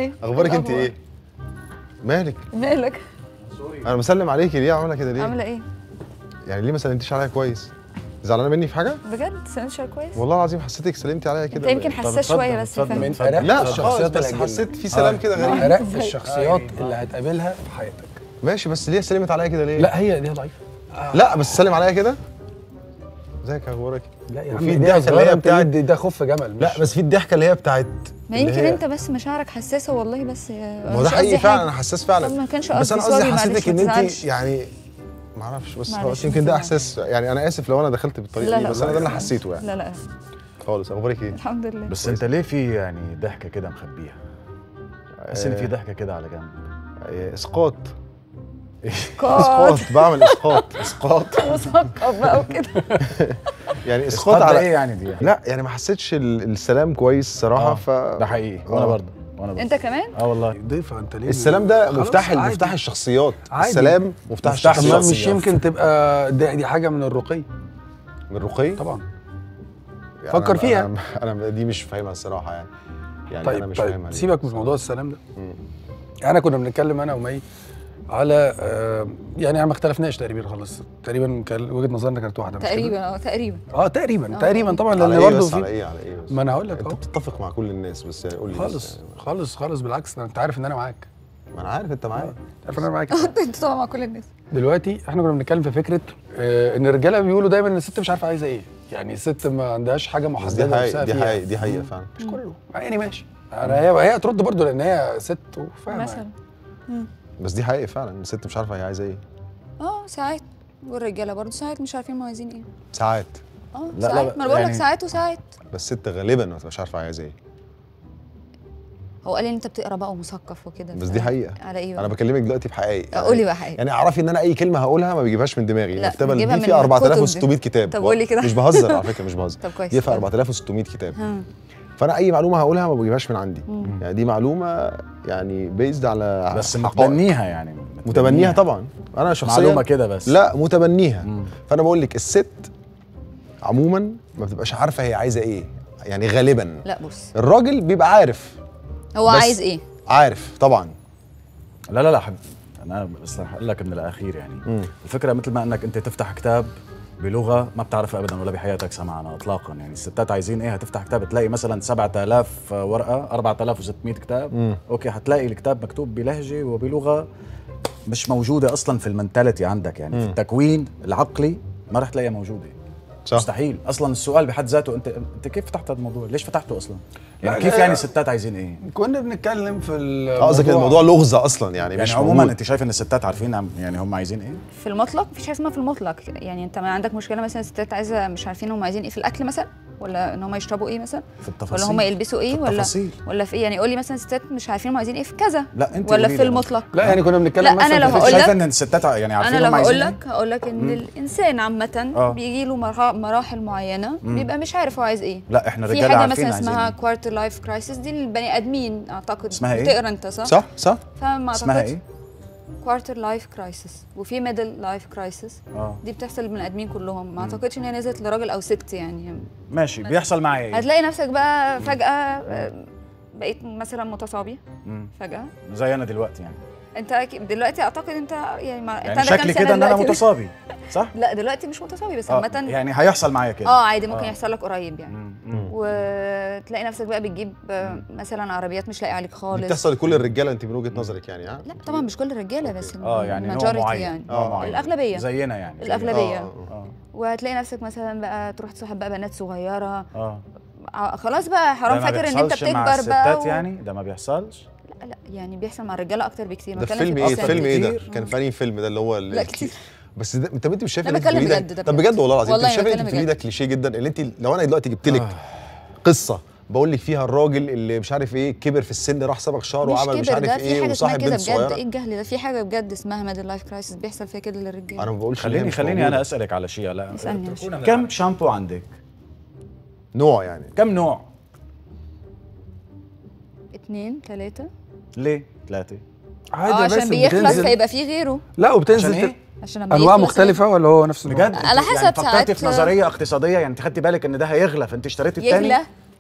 ايه اخبارك انت الأخبار؟ ايه مالك مالك انا بسلم عليكي ليه عامله كده ليه عامله ايه يعني ليه ما سلمتيش عليا كويس زعلانه مني في حاجه بجد سنشر كويس والله العظيم حسيتك سلمتي عليا انت كده يمكن حساس شويه بس اتفضل. فاهم من اتفضل. أرق لا خالص الشخصيات بس اللي حسيت في سلام كده غريب أرق الشخصيات اللي هتقابلها في حياتك ماشي بس ليه سلمت عليا كده ليه لا هي دي ضعيفه لا بس سلم عليا كده ازيك اخبارك لا يا وفي عم الضحكة دي اللي هي صغيره بتاعت- بتاعت ده خف جمل لا مش- بس في الضحكه اللي هي بتاعت ما اللي يمكن هي- انت بس مشاعرك حساسه والله بس ما هو ده حقيقي فعلا انا حساس فعلا طب ما كانش بس انا قصدي، قصدي sorry، معلش، حسيتك ما ان انت تزعلش. يعني ما اعرفش بس معلش، خلاص ما يمكن ده تزعلش. احساس يعني انا اسف لو انا دخلت بالطريقه لا، دي لا، بس لا، انا ده اللي لا. حسيته يعني لا لا خالص اخبارك ايه الحمد لله بس انت ليه في يعني ضحكه كده مخبيها بس ان في ضحكه كده على جنب آه، اسقاط كات اسقاط بعمل اسقاط اسقاط مثقف بقى وكده يعني اسقاط اسقاط على ايه يعني دي لا يعني ما حسيتش ال- السلام كويس الصراحه آه، ف ده حقيقي وانا آه. برضه وانا برضه انت كمان اه والله ضيفه انت ليه السلام ده خلاص، مفتاح عادي. مفتاح الشخصيات عادي. السلام مفتاح مفتاح طب ما الشخصيات الشخصيات. مش يمكن تبقى دي, دي حاجه من الرقي من الرقي طبعا يعني فكر أنا- فيها. انا انا دي مش فاهمها الصراحه يعني يعني انا طيب مش طيب فاهمها ليه. سيبك من موضوع السلام ده انا كنا بنتكلم انا ومي على آه يعني احنا ما اختلفناش تقريبا خالص تقريبا كان وجهه نظرنا كانت واحده مش كده؟ تقريبا اه تقريبا اه تقريبا آه. تقريبا طبعا على لان ايه برضه بس على في ايه على ايه بس ما انا هقول لك انت اهو بتتفق مع كل الناس بس يعني قول لي خالص بس. خالص خالص بالعكس انت عارف ان انا معاك ما انا عارف انت معايا عارف ان انا معاك انت طبعا مع كل الناس دلوقتي احنا كنا بنتكلم في فكره آه ان الرجاله بيقولوا دايما ان الست مش عارفه عايزه ايه يعني الست ما عندهاش حاجه بس محدده دي حقيقة نفسها دي فيها. حقيقة دي حقيقة فعلا مش كله يعني ماشي انا هي هي هترد برضه لان هي ست وفاهمه مثلا بس دي حقيقة فعلا الست مش عارفة هي عايزة ايه اه ساعات والرجاله برضه ساعات مش عارفين هم عايزين ايه ساعات اه لا، لا، ساعات ما انا بقول لك يعني- ساعات وساعات بس الست غالبا ما تبقاش عارفة هي عايزة ايه هو قال لي ان انت بتقرا بقى ومثقف وكده بس ف- دي حقيقة على ايه انا بقى؟ بكلمك دلوقتي بحقائق قولي بقى حقيقة. يعني اعرفي ان انا اي كلمة هقولها ما بيجيبهاش من دماغي لا، المكتبة بتجيبها دي من فيها الكتب دي. 4600 كتاب طب قولي كده. مش بهزر على فكرة مش بهزر طب كويس دي فيها طب. 4600 كتاب ها. فانا اي معلومة هقولها ما بجيبهاش من عندي مم. يعني دي معلومة يعني بيزد على بس حقائق. متبنيها يعني متبنيها طبعا انا شخصيا معلومه كده بس لا متبنيها مم. فانا بقول لك الست عموما ما بتبقاش عارفه هي عايزه ايه يعني غالبا لا بص الراجل بيبقى عارف هو بس- عايز ايه عارف طبعا لا لا لا حب انا بس هقول لك من الاخير يعني مم. الفكره مثل ما انك انت تفتح كتاب بلغه ما بتعرفها ابدا ولا بحياتك سمعنا اطلاقا يعني الستات عايزين ايه هتفتح كتاب تلاقي مثلا 7000 ورقه 4600 كتاب مم. اوكي هتلاقي الكتاب مكتوب بلهجه وبلغه مش موجوده اصلا في المنتاليتي عندك يعني في مم. التكوين العقلي ما رح تلاقيها موجوده صح مستحيل اصلا السؤال بحد ذاته انت انت كيف فتحت هذا الموضوع ليش فتحته اصلا يعني لا، كيف لا، يعني لا. الستات عايزين ايه كنا بنتكلم في آه، قصدك الموضوع لغزه اصلا يعني, يعني مش عموما موجود. انت شايف ان الستات عارفين عم- يعني هم عايزين ايه في المطلق مفيش حاجه اسمها في المطلق يعني انت ما عندك مشكله مثلا الستات عايزه مش عارفين هم عايزين ايه في الاكل مثلا ولا ان هم يشربوا ايه مثلا في التفاصيل ولا هم يلبسوا ايه في ولا التفاصيل. ولا في ايه يعني قولي مثلا الستات مش عارفين هم عايزين ايه في كذا لا انت ولا قولي في لي. المطلق لا يعني كنا بنتكلم لا، مثلا أنا في لو فكرة- هقول شايفه لك- ان الستات ع- يعني عارفين انا هم لو عايزين هقول إيه؟ لك هقول لك ان الانسان عامه آه. بيجي له مراحل معينه بيبقى مش عارف هو عايز ايه لا احنا في رجاله حاجه عارفين مثلا عايزين اسمها إيه. كوارتر لايف كرايسيس دي للبني ادمين اعتقد اسمها إيه؟ بتقرا انت صح؟ صح صح فما اسمها اعتقدش ايه كوارتر لايف كرايسيس وفي ميدل لايف كرايسيس اه دي بتحصل للبني ادمين كلهم ما اعتقدش ان هي نزلت لراجل او ست يعني ماشي بيحصل معي ايه هتلاقي نفسك بقى فجاه آه، بقيت مثلا متصابي مم. فجاه زي انا دلوقتي يعني انت أكيد- دلوقتي اعتقد انت يعني, ما انت يعني عندك كام شكلي سنة كده ان انا دلوقتي؟ متصابي صح لا دلوقتي مش متصابي بس آه. عامه يعني هيحصل معايا كده اه عادي ممكن آه. يحصل لك قريب يعني مم. مم. وتلاقي نفسك بقى بتجيب آه، مثلا عربيات مش لاقي عليك دي خالص بتحصل لكل الرجاله انت من وجهه نظرك يعني ها لا طبعا مش كل الرجاله بس اه يعني نوع majority معين يعني نوع معين الاغلبيه زينا يعني زينا. الاغلبيه آه، اه وهتلاقي نفسك مثلا بقى تروح تصاحب بقى بنات صغيره اه ع- خلاص بقى حرام ده ما فاكر ان انت بيحصلش مع بتكبر بقى الستات و... يعني ده ما بيحصلش لا لا يعني بيحصل مع الرجاله اكتر بكتير ده بتكلم فيلم في ايه الستات. فيلم ايه ده كتير. كان في انهي فيلم ده اللي هو ال- لا كتير بس ده طب انت مش شايفه لا، اللي انت بتكلم بتقوليه بجد، ده ده طب بجد. بجد والله العظيم انت والله مش شايفه اللي بتكلم انت بتقوليه ده بجد. كليشيه جدا اللي انت لو انا دلوقتي جبت لك قصه بقول لك فيها الراجل اللي مش عارف ايه كبر في السن راح صبغ شعره مش وعمل مش كبر عارف ده في ايه حاجه اسمها وصاحب كده بنت بجد ايه صغيره الجهل ده في حاجه بجد اسمها ميدل لايف كرايسيس بيحصل فيها كده للرجاله انا ما بقولش إن هي خليني مش خليني موجودة. انا اسالك على شيء لا اسألني يا شيخ. كم شامبو عندك نوع يعني كم نوع اتنين تلاته ليه ثلاثه عادي اه بس عشان بيخلص بتنزل- فيبقى فيه غيره لا وبتنزل عشان ت- ايه عشان لما انواع يخلص مختلفه ولا هو نفس النوع؟ بجد على أنت حسب يعني فكرتي ساعات- في نظريه اقتصاديه يعني انت خدتي بالك ان ده هيغلى فانت اشتريتي الثاني يغلى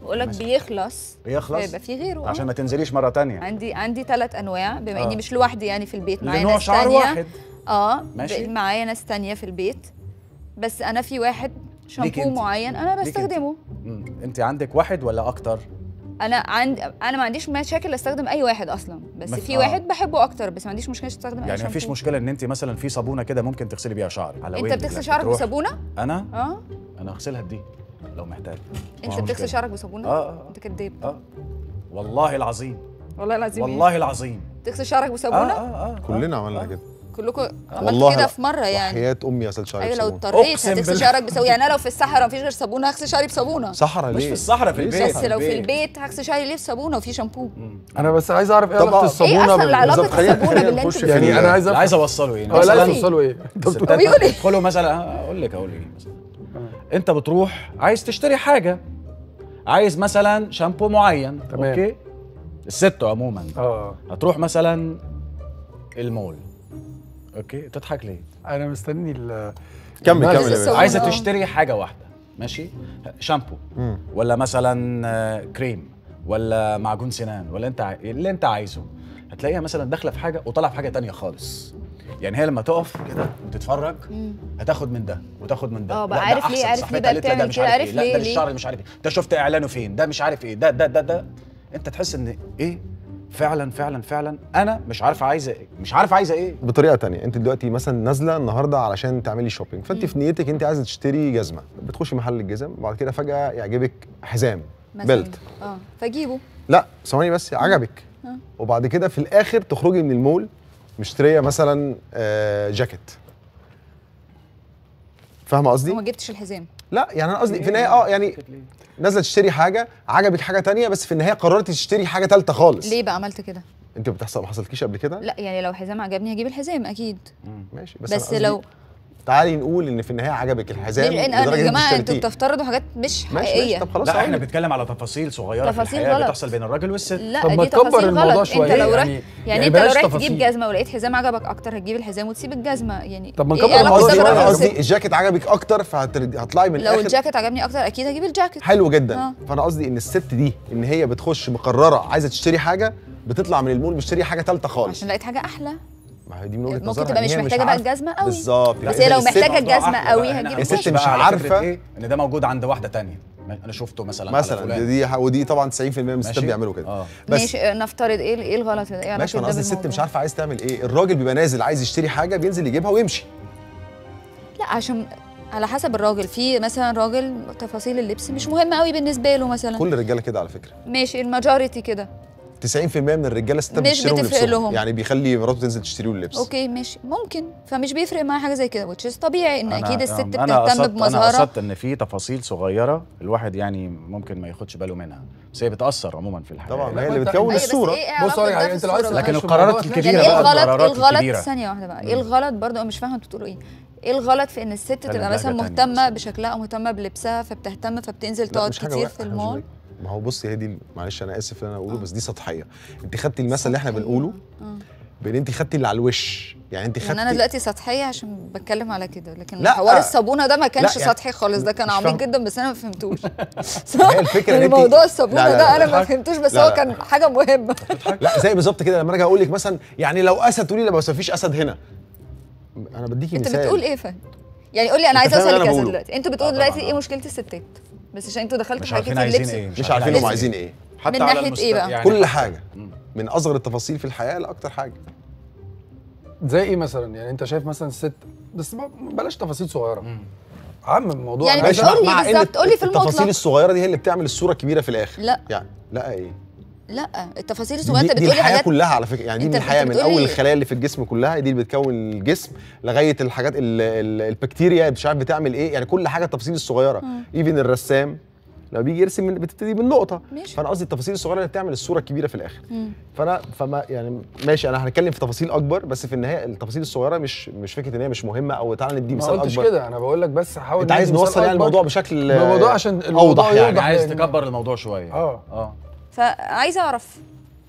بقول لك ماشي. بيخلص بيخلص يبقى في غيره عشان آه. ما تنزليش مره تانية عندي عندي ثلاث انواع بما آه. اني مش لوحدي يعني في البيت معايا لنوع ناس شعر تانية واحد اه ماشي. ب- معايا ناس تانية في البيت بس انا في واحد ليك شامبو انت. معين انا ليك انت. بستخدمه مم. انت عندك واحد ولا اكتر انا عند انا ما عنديش مشاكل استخدم اي واحد اصلا بس ما- في آه. واحد بحبه اكتر بس ما عنديش مشكله استخدم اي يعني ما فيش شامبو. مشكله ان انت مثلا في صابونه كده ممكن تغسلي بيها شعرك على انت وجهك بتغسل لما شعرك تروح- بصابونه انا اه انا اغسلها بدي لو محتاج انت مش بتغسل مشكلة. شعرك بصابونه آه، آه. انت كداب اه والله العظيم والله العظيم والله العظيم تغسل شعرك اه بصابونه اه اه كلنا آه. عملنا كده كلكم والله عملت كده لا. في مره يعني وحياة امي غسلت شعري ايوه لو بصابونة. اضطريت أقسم هتغسل بالله. شعرك بصابونه يعني انا لو في الصحراء مفيش غير صابونه هغسل شعري بصابونه صحراء مش ليه؟ في الصحراء في ليه البيت. بس لو في البيت. البيت هغسل شعري ليه بصابونه وفي شامبو انا بس عايز اعرف ايه طب علاقه آه. الصابونه ايه اصلا بال- علاقه بالظبط. خلينا- الصابونه خلينا باللي نخش انت في يعني ال- انا عايز لا، افهم عايز اوصله يعني اه لا مثلاً- عايز اوصله ايه الستات هو بيقول ايه؟ يدخلوا مثلا اقول لك اقول ايه مثلا انت بتروح عايز تشتري حاجه عايز مثلا شامبو معين تمام. اوكي الست عموما اه هتروح مثلا المول اوكي تضحك ليه انا مستني ال كمل بس كمل يا الصابونة. باشا عايزه آه. تشتري حاجه واحده ماشي شامبو مم. ولا مثلا آه، كريم ولا معجون سنان ولا انت عاي... اللي انت عايزه هتلاقيها مثلا داخله في حاجه وطالعه في حاجه تانية خالص يعني هي لما تقف كده وتتفرج هتاخد من ده وتاخد من ده اه بقى لا، ده عارف أحسن. ليه- عارف صاحبتها ليه بقى قالت لها ده بتعمل مش كده؟ عارف عارف إيه. لا ليه- ده ليه؟ للشعر اللي مش عارف ايه ده شفت اعلانه فين ده مش عارف ايه ده ده ده ده انت تحس ان ايه فعلا فعلا فعلا انا مش عارفه عايزه ايه مش عارفه عايزه ايه بطريقه تانية انت دلوقتي مثلا نازله النهارده علشان تعملي شوبينج فانت في نيتك انت عايزه تشتري جزمه بتخشي محل الجزم وبعد كده فجاه يعجبك حزام مثلاً. بيلت اه فجيبه لا ثواني بس عجبك آه. وبعد كده في الاخر تخرجي من المول مشتريه مثلا آه، جاكيت فاهمه قصدي وما جبتش الحزام لا يعني انا قصدي في النهايه اه يعني نازله تشتري حاجه عجبك حاجه تانية بس في النهايه قررتي تشتري حاجه ثالثه خالص ليه بقى عملت كده انت بتحصل ما حصلكيش قبل كده لا يعني لو حزام عجبني هجيب الحزام اكيد ماشي بس, أنا بس قصدي لو تعالي نقول ان في النهايه عجبك الحزام ليه؟ لان لدرجة أنا- يا إنك جماعه انتوا اشتريتيه. بتفترضوا حاجات مش ماشي حقيقيه ماشي طب خلاص لا احنا هقولك. بنتكلم على تفاصيل صغيره في تفاصيل الحياه غلط. بتحصل بين الراجل والست لا طب دي ما تكبر تفاصيل الموضوع غلط شوية، انت لو يعني- رحت يعني, يعني انت لو بلاش رايح تفاصيل. تجيب جزمه ولقيت حزام عجبك اكتر هتجيب الحزام وتسيب الجزمه يعني طب ما إيه نكبر علاقة الموضوع ده قصدي شوية. بالراجل انا والست؟ قصدي الجاكيت عجبك اكتر فهتطلعي من لو الاخر الجاكيت عجبني اكتر اكيد هجيب الجاكيت حلو جدا آه. فانا قصدي ان الست دي ان هي بتخش مقرره عايزه تشتري حاجه بتطلع من المول بتشتري حاجه ثالثه خالص عشان لقيت حاجه احلى ما هي دي من وجهه ممكن نظرها تبقى إن مش هي محتاجة بقى عارفة. الجزمة قوي. بالظبط بس يبقى هي لو الست- محتاجة الموضوع الجزمة أحلى قوي بقى. هنا هجيب هنخش الست بقى مش على فكرة عارفة. ايه ان ده موجود عند واحده تانية انا شفته مثلا على مثلا فلان. دي, دي ودي طبعا 90% من الستات ماشي؟ بيعملوا كده آه. بس ماشي آه، نفترض ايه ايه الغلط في ده؟ ايه ماشي علاقة انا ده قصدي الست بالموضوع؟ مش عارفه عايز تعمل ايه الراجل بيبقى نازل عايز يشتري حاجه بينزل يجيبها ويمشي لا عشان على حسب الراجل في مثلا راجل تفاصيل اللبس مش مهمه قوي بالنسبه له مثلا كل الرجاله كده على فكره ماشي الماجوريتي كده 90% من الرجاله ستات مش بتشتري بتفرق لبسهم لهم. يعني بيخلي مراته تنزل تشتري له اللبس اوكي ماشي ممكن فمش بيفرق معاه حاجه زي كده which is طبيعي ان أنا- اكيد الست أنا بتهتم قصدت- انا بمظهرها قصدت ان في تفاصيل صغيره الواحد يعني ممكن ما ياخدش باله منها بس هي بتاثر عموما في الحياه طبعا لا، ما هي ما اللي أنت- بتكون أيوة، بس الصوره إيه بص علاقة يعني ده في انت لو عايز الصورة بقى؟ لكن تناقش في القرارات الموضوع هتلاقي- الكبيرة يعني ايه بقى الغلط ايه القرارات الغلط الكبيرة. ثانيه واحده بقى ايه الغلط برضه انا مش فاهمه انتوا بتقولوا ايه ايه الغلط في ان الست تبقى بحاجة مثلا تانية مهتمه بس. بشكلها او مهتمه بلبسها فبتهتم فبتنزل لا، تقعد مش حاجة كتير وحشة، في إحنا مش المول بنقول- ما هو بصي هي دي معلش انا اسف ان انا اقوله بس دي سطحيه انت خدتي المثل اللي احنا بنقوله بان انت خدتي اللي على الوش يعني انت يعني خدتي انا دلوقتي سطحيه عشان بتكلم على كده لكن لا. حوار الصابونه ده ما كانش يعني سطحي خالص ده كان مش عميق فاهم. جدا بس انا ما فهمتوش هي الفكرة إن يعني أنت- موضوع الصابونه لا، لا، ده لا، انا ما لا. فهمتوش بس لا، هو لا. كان حاجه مهمه لا زي بالظبط كده لما اجي اقول لك مثلا يعني لو اسد تقولي لا بس مفيش اسد هنا انا بديكي انت مثال بتقول ايه فاهم يعني قول لي انا أنت عايزه فاهم اوصل اللي أنا لكذا بقوله. دلوقتي انتوا آه بتقولوا طبعاً، دلوقتي ايه آه. مشكله الستات بس عشان انتوا دخلتوا مش في حاجات عارفين كتير عايزين لبس ايه مش عارفين هم لبس. عايزين ايه حتى من على ناحية المست- إيه بقى؟ يعني كل حتى- حاجه من اصغر التفاصيل في الحياه لاكتر حاجه زي ايه مثلا يعني انت شايف مثلا الست بس ما- بلاش تفاصيل صغيره عم الموضوع يعني أنا مش عايز- قول لي مع إن بالظبط، قول لي في التفاصيل المطلق. الصغيره دي هي اللي بتعمل الصوره الكبيره في الاخر لا. يعني لا ايه لا التفاصيل الصغيره دي, انت دي بتقولي الحياه حاجات كلها على فكره يعني دي أنت- من الحياه أنت من بتقولي- اول الخلايا اللي في الجسم كلها دي اللي بتكون الجسم لغايه الحاجات ال ال البكتيريا مش عارف بتعمل ايه يعني كل حاجه التفاصيل الصغيره ايفن الرسام لما بيجي يرسم من بتبتدي بالنقطه ماشي. فانا قصدي التفاصيل الصغيره اللي بتعمل الصوره الكبيره في الاخر مم. فانا فما يعني ماشي انا هنتكلم في تفاصيل اكبر بس في النهايه التفاصيل الصغيره مش مش فكره ان هي مش مهمه او تعالى ندي ما مثال قلتش اكبر كده انا بقول لك بس حاول انت عايز ندي مثال نوصل يعني أكبر. الموضوع بشكل الموضوع عشان الموضوع اوضح يعني يوضح. عايز لأن- تكبر الموضوع شويه اه اه فعايزه اعرف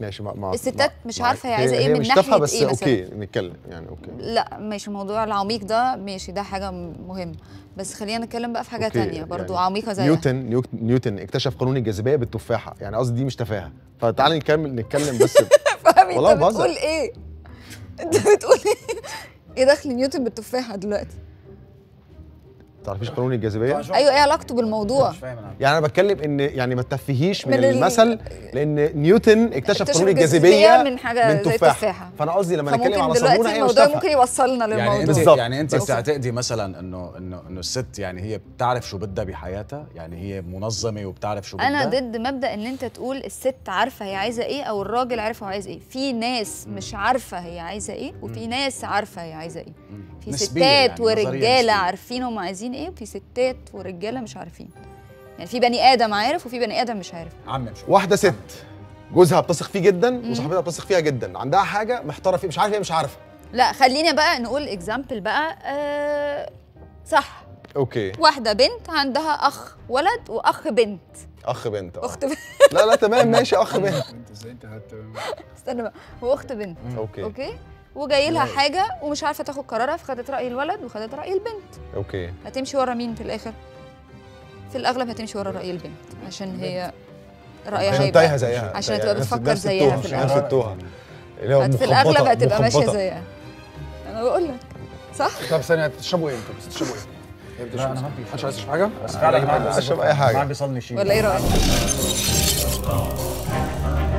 ماشي مع مع الستات مع- مش مع- عارفة هي عايزة إيه من مش ناحية تافهة بس إيه مثلاً؟ اوكي نتكلم يعني اوكي لا ماشي الموضوع العميق ده ماشي ده حاجه م- مهم بس خلينا نتكلم بقى في حاجه أوكي، تانية برضو يعني عميقه زيها نيوتن نيوت- نيوتن اكتشف قانون الجاذبيه بالتفاحه يعني قصدي دي مش تفاهه فتعالى نكمل نتكلم بس فاهمي والله انت بهزر. بتقول ايه انت بتقول ايه ايه دخل نيوتن بالتفاحه دلوقتي تعرفيش قانون الجاذبيه ايوه ايه علاقته بالموضوع مش فاهم انا يعني انا بتكلم ان يعني ما تتفهيش من, من ال- المثل لان نيوتن اكتشف اكتشف قانون الجاذبية الجاذبيه من حاجة زي تفاحة. التفاحة. فانا قصدي لما نتكلم فممكن على دلوقتي صابونه هي مش الموضوع تافهه ممكن يوصلنا يعني للموضوع انت بالظبط. يعني انت بس- بتعتقدي مثلا انه انه انه الست يعني هي بتعرف شو بدها بحياتها يعني هي منظمه وبتعرف شو بدها انا ضد مبدا ان انت تقول الست عارفه هي عايزه ايه او الراجل عارف هو عايز ايه في ناس مش عارفه هي عايزه ايه وفي ناس عارفه هي عايزه ايه مم. في نسبية ستات يعني، نظرية ورجاله نسبية. عارفين هم عايزين ايه وفي ستات ورجاله مش عارفين يعني في بني ادم عارف وفي بني ادم مش عارف عمم شو واحده ست جوزها بتثق فيه جدا وصاحبتها بتثق فيها جدا عندها حاجه محتاره فيه مش عارفه هي مش عارفه لا خلينا بقى نقول اكزامبل بقى آه صح اوكي واحده بنت عندها اخ ولد واخ بنت اخ بنت آه. اخت بنت لا لا تمام ماشي اخ بنت انت ازاي انت هت استنى بقى واخت بنت اوكي اوكي وجاي لها حاجه ومش عارفه تاخد قرارها فخدت راي الولد وخدت راي البنت اوكي هتمشي ورا مين في الاخر في الاغلب هتمشي ورا راي البنت عشان هي رايها عشان تايهه هيبقى زيها عشان يعني تبقى نفس- بتفكر نفس زيها التوهة، في نفس الآخر. التوهه اللي هو هت- في مخبطة- الاغلب هتبقى ماشيه مخبطة. زيها انا بقول لك صح طب ثانيه تشربوا ايه انتوا بس تشربوا ايه؟ هي بتشرب. لا، أنا ما في محدش عايز يشرب حاجه؟ بس فعلاً ما عندي- أشرب أي حاجة. ما عم بيصلني شيء ولا ايه رايك